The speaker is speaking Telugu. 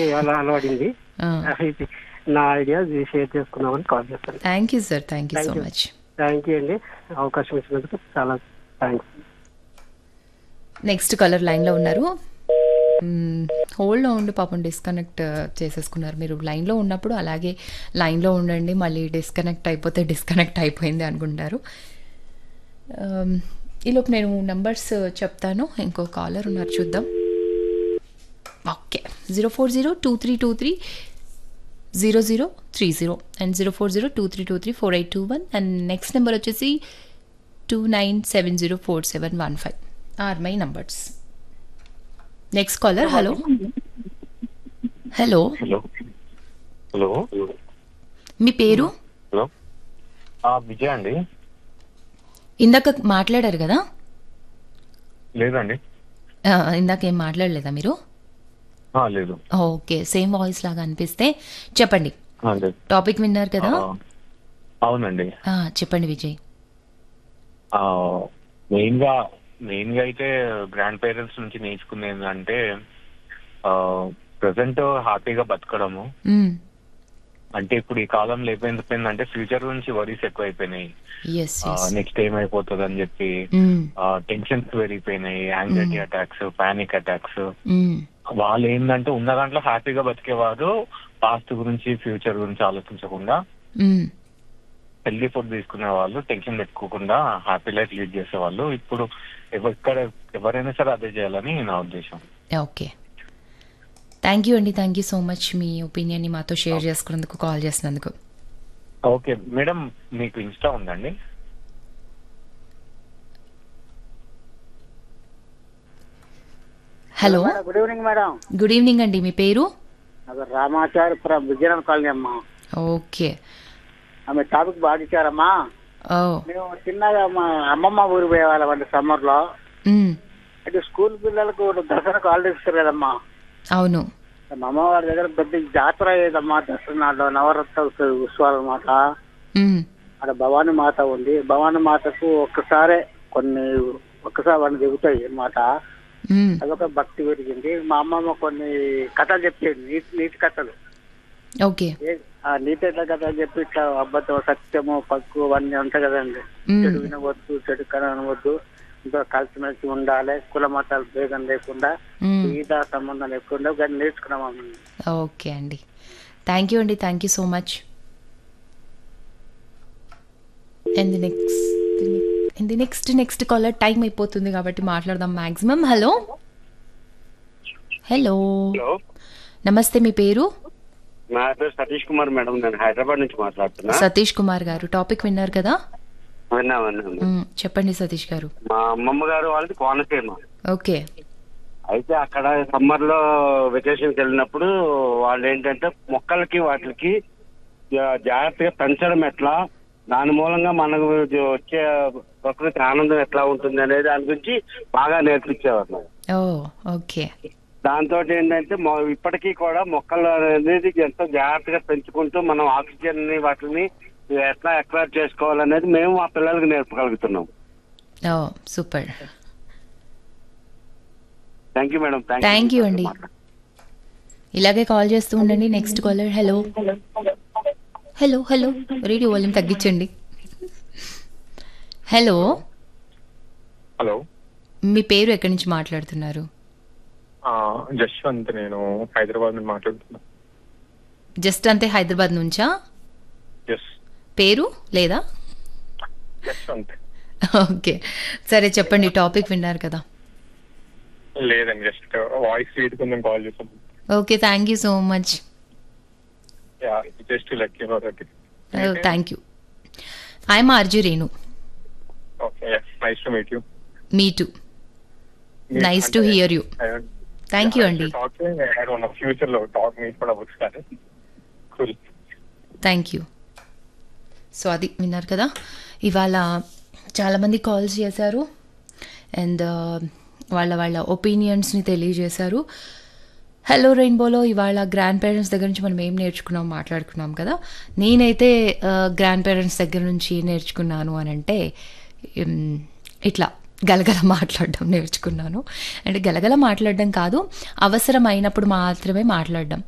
అలా అలవాడింది ఆ. అయితే నా ఐడియా షేర్ చేసుకుందామని కాల్ చేస్తాను thank you sir thank you so Thank you. Much thank you అండి అవకాశం ఇచ్చినందుకు చాలా థ్యాంక్స్ నెక్స్ట్ కలర్ లైన్లో ఉన్నారు హోల్డ్లో ఉండి పాపం డిస్కనెక్ట్ చేసేసుకున్నారు మీరు లైన్లో ఉన్నప్పుడు అలాగే లైన్లో ఉండండి మళ్ళీ డిస్కనెక్ట్ అయిపోతే డిస్కనెక్ట్ అయిపోయింది అనుకుంటారు Um, ఈలోపు నేను నంబర్స్ చెప్తాను ఇంకో కాలర్ ఉన్నారు చూద్దాం okay zero four zero two three two three zero zero three zero and zero four zero two three two three four eight two one and next number వచ్చేసి two nine seven zero four seven one five are my numbers next caller hello hello hello hello మీ పేరు హలో ఆ, విజయ్ అండి ఇందాక మాట్లాడారు కదా లేదండి ఆ, ఇందాక ఏం మాట్లాడలేదా మీరు ఆ, లేదు ఓకే సేమ్ వాయిస్ లాగా అనిపిస్తే చెప్పండి ఆ, లేదు టాపిక్ విన్నారు కదా ఆ, అవునండి ఆ, చెప్పండి విజయ్ మెయిన్ గా మెయిన్ గా అయితే గ్రాండ్ పేరెంట్స్ నుంచి నేర్చుకునేది అంటే ప్రజెంట్ హ్యాపీగా బతకడము అంటే ఇప్పుడు ఈ కాలంలో అయిపోయిందంటే ఫ్యూచర్ గురించి వరీస్ ఎక్కువ అయిపోయినాయి ఎస్ ఎస్ నెక్స్ట్ ఏమైపోతుంది అని చెప్పి టెన్షన్స్ పెరిగిపోయినాయి యాంగ్జైటీ అటాక్స్ పానిక్ అటాక్స్ వాళ్ళు ఏంటంటే ఉన్న దాంట్లో హ్యాపీగా బతికేవారు పాస్ట్ గురించి ఫ్యూచర్ గురించి ఆలోచించకుండా హెల్దీ ఫుడ్ తీసుకునే వాళ్ళు టెన్షన్ పెట్టుకోకుండా హ్యాపీ లైఫ్ లీడ్ చేసేవాళ్ళు ఇప్పుడు ఎవ- ఇక్కడ ఎవరైనా సరే అదే చేయాలని నా ఉద్దేశం ఓకే థ్యాంక్ యూ అండి థ్యాంక్ యూ సో మచ్ మీ ఒపీనియన్ని మాతో షేర్ చేసుకున్నందుకు కాల్ చేసినందుకు ఓకే మేడం మీకు ఇన్స్టా ఉందండి hello madam, good evening madam good evening అండి మీ పేరు అది రామాచార్యపురం విజయనగరం కాలనీ అమ్మా ఓకే ఆమె టాపిక్ బాగా ఇచ్చారమ్మా ఓ మేము చిన్నగా మా అమ్మమ్మ ఊరు పోయేవాళ్ళం సమ్మర్ లో మ్, అయితే స్కూల్ పిల్లలకు దసరాకు హాలిడేస్ ఇస్తారు కదమ్మా అవును మా అమ్మవారి దగ్గర పెద్ద జాతర అయ్యేదమ్మా దసరా నాడు నవరత్న ఉత్సవాలు అన్నమాట మ్, అక్కడ భవానీ మాత ఉంది భవానీ మాతకు ఒక్కసారే కొన్ని ఒక్కసారి వాడిని దిగుతాయి అన్నమాట మ్, అదొక భక్తి పెరిగింది మా అమ్మమ్మ కొన్ని కథలు చెప్పేది నీతి నీతి కథలు ఓకే ఏ- ఆ నీతి ఎట్లా కదా అని చెప్పి ఇట్లా అబద్ధం సత్యము పక్కు అవన్నీ ఉంటాయి కదండి మ్. చెడు వినవద్దు చెడు కన అనవద్దు ఇంకా కలిసిమెలిసి ఉండాలి కుల మతాలు భేదం లేకుండా మ్, ఈద సంబంధం లేకుండా కానీ నేర్చుకున్నాం ఓకే అండి థ్యాంక్ యూ అండి thank you so much and next and next next caller time అయిపోతుంది కాబట్టి మాట్లాడదాం మాక్సిమం హలో హలో హలో నమస్తే మీ పేరు నా పేరు సతీష్ కుమార్ మేడం నేను హైదరాబాద్ నుంచి మాట్లాడుతున్నా సతీష్ కుమార్ గారు టాపిక్ విన్నారు కదా విన్నా విన్నాను మ్, చెప్పండి సతీష్ గారు మా అమ్మమ్మ గారు వాళ్ళది కోనసీమ ఓకే అయితే అక్కడ సమ్మర్ లో వెకేషన్ కి వెళ్ళినప్పుడు వాళ్ళు ఏంటంటే మొక్కలకి వాటికి జా- జాగ్రత్తగా పెంచడం ఎట్లా దాని మూలంగా మనకు వచ్చే ప్రకృతి ఆనందం ఎట్లా ఉంటుంది అనేది దాని గురించి బాగా నేర్పించేవారు నాకు. ఓ ఓకే దాంతో ఏంటంటే మొ- ఇప్పటికీ కూడా మొక్కలు అనేది ఎంతో జాగ్రత్తగా పెంచుకుంటూ మనం ఆక్సిజన్ ని వాటిని ఎట్లా అక్వైర్ చేసుకోవాలనేది మేము మా పిల్లలకు నేర్పగలుగుతున్నాం ఓ super thank you madam thank you అండి ఇలాగే కాల్ చేస్తూ ఉండండి next caller hello hello hello radio volume తగ్గించండి హలో హలో మీ పేరు ఎక్కడి నుంచి మాట్లాడుతున్నారు జశ్వంత్ నేను హైదరాబాద్ నుండి మాట్లాడుతున్నా జస్ట్ అంతే హైదరాబాద్ నుంచా ఎస్ పేరు లేదా జశ్వంత్ ఓకే సరే చెప్పండి టాపిక్ విన్నారు కదా లేదండి జస్ట్ వాయిస్ రీడ్ కొంచెం కాల్ చేసాం okay thank you so much just like you know that thank you I'm RJ Renu okay nice to meet you me too nice to hear you thank you అండి ఫ్యూచర్ లో టాక్ మీట్ కూడా ఒకసారి కూల్ థ్యాంక్ యూ సో అది విన్నారు కదా ఇవాళ చాలామంది కాల్స్ చేశారు అండ్ వాళ్ళ వాళ్ళ ఒపీనియన్స్ని తెలియజేశారు హలో రెయిన్బోలో ఇవాళ గ్రాండ్ పేరెంట్స్ దగ్గర నుంచి మనం ఏం నేర్చుకున్నాం మాట్లాడుకున్నాం కదా నేనైతే గ్రాండ్ పేరెంట్స్ దగ్గర నుంచి ఏం నేర్చుకున్నాను అని అంటే ఉమ్, ఇట్లా గలగల మాట్లాడడం నేర్చుకున్నాను అంటే గలగల మాట్లాడడం కాదు అవసరం అయినప్పుడు మాత్రమే మాట్లాడడం